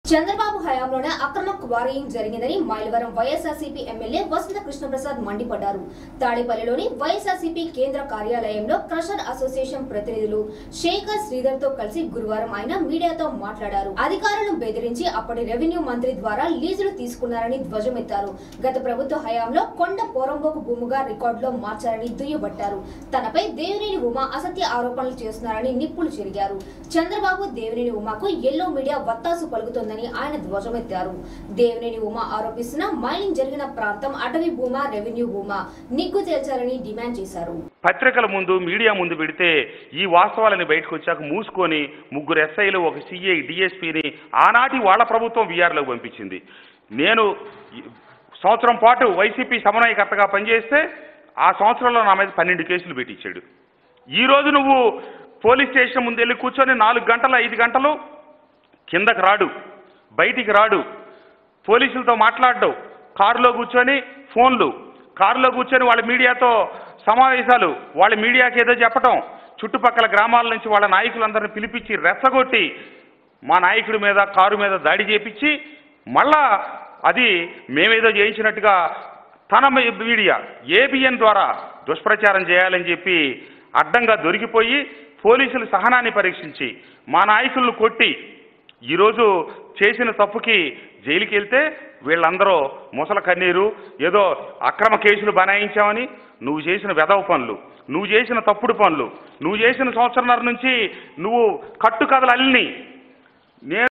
చంద్రబాబు హయాంలోనే అక్రమ క్వారీయింగ్ జరిగిందని మైలవరం వైఎస్ఆర్సీపీ ఎమ్మెల్యే వసంత కృష్ణప్రసాద్ మండిపడ్డారు తాడేపల్లిలోని వైఎస్ఆర్సీపీ కేంద్ర కార్యాలయంలో క్రషర్ అసోసియేషన్ ప్రతినిధులు శేఖర్ శ్రీధర్ తో కలిసి గురువారం ఆయన మీడియాతో మాట్లాడారు అధికారులను బెదిరించి అప్పటి రెవెన్యూ మంత్రి ద్వారా లీజులు తీసుకున్నారని ధ్వజమెత్తారు గత ప్రభుత్వ హయాంలో కొండ పోరంబోకు భూముగా రికార్డులో మార్చారని దుయ్యబట్టారు తనపై దేవినేని ఉమా అసత్య ఆరోపణలు చేస్తున్నారని నిప్పులు చెరిగారు చంద్రబాబు దేవినేని ఉమాకు ఎల్లో మీడియా వత్తాసు పలుకుతోందని ఆయన ధ్వజమెత్తారు దేవినేని ఉమా ఆరోపిస్తున్న మైనింగ్ జరిగిన ప్రాంతం అటవీ భూమా రెవెన్యూ భూమా నిగ్గు తేల్చాలని డిమాండ్ చేశారు పత్రికల ముందు మీడియా ముందు పెడితే ఈ వాస్తవాలని బయటకు వచ్చాక మూసుకొని ముగ్గురు ఎస్ఐలు ఒక సిఐ డిఎస్పీని ఆనాటి వాళ్ళ ప్రభుత్వం వీఆర్లోకి పంపించింది నేను ఈ సంవత్సరం పాటు వైసీపీ సమన్వయకర్తగా పనిచేస్తే ఆ సంవత్సరంలో నా మీద పన్నెండు కేసులు పెట్టించాడు ఈ రోజు నువ్వు పోలీస్ స్టేషన్ ముందు వెళ్ళి కూర్చొని నాలుగు గంటలు ఐదు గంటలు కిందకి రాడు బయటికి రాడు పోలీసులతో మాట్లాడడం కారులో కూర్చొని ఫోన్లు కారులో కూర్చొని వాళ్ళ మీడియాతో సమావేశాలు వాళ్ళ మీడియాకి ఏదో చెప్పటం చుట్టుపక్కల గ్రామాల నుంచి వాళ్ళ నాయకులందరిని పిలిపించి రెచ్చగొట్టి మా నాయకుడి మీద కారు మీద దాడి చేపించి మళ్ళా అది మేమేదో చేయించినట్టుగా తన మీ- మీడియా ఏబిఎన్ ద్వారా దుష్ప్రచారం చేయాలని చెప్పి అడ్డంగా దొరికిపోయి పోలీసులు సహనాన్ని పరీక్షించి మా నాయకులను కొట్టి ఈరోజు చేసిన తప్పుకి జైలుకి వెళ్తే వీళ్ళందరూ ముసల కన్నీరు ఏదో అక్రమ కేసులు బనాయించామని నువ్వు చేసిన వెధవ పనులు నువ్వు చేసిన తప్పుడు పనులు నువ్వు చేసిన సంవత్సరంన్నర నుంచి నువ్వు కట్టుకథలు అల్లిని నేను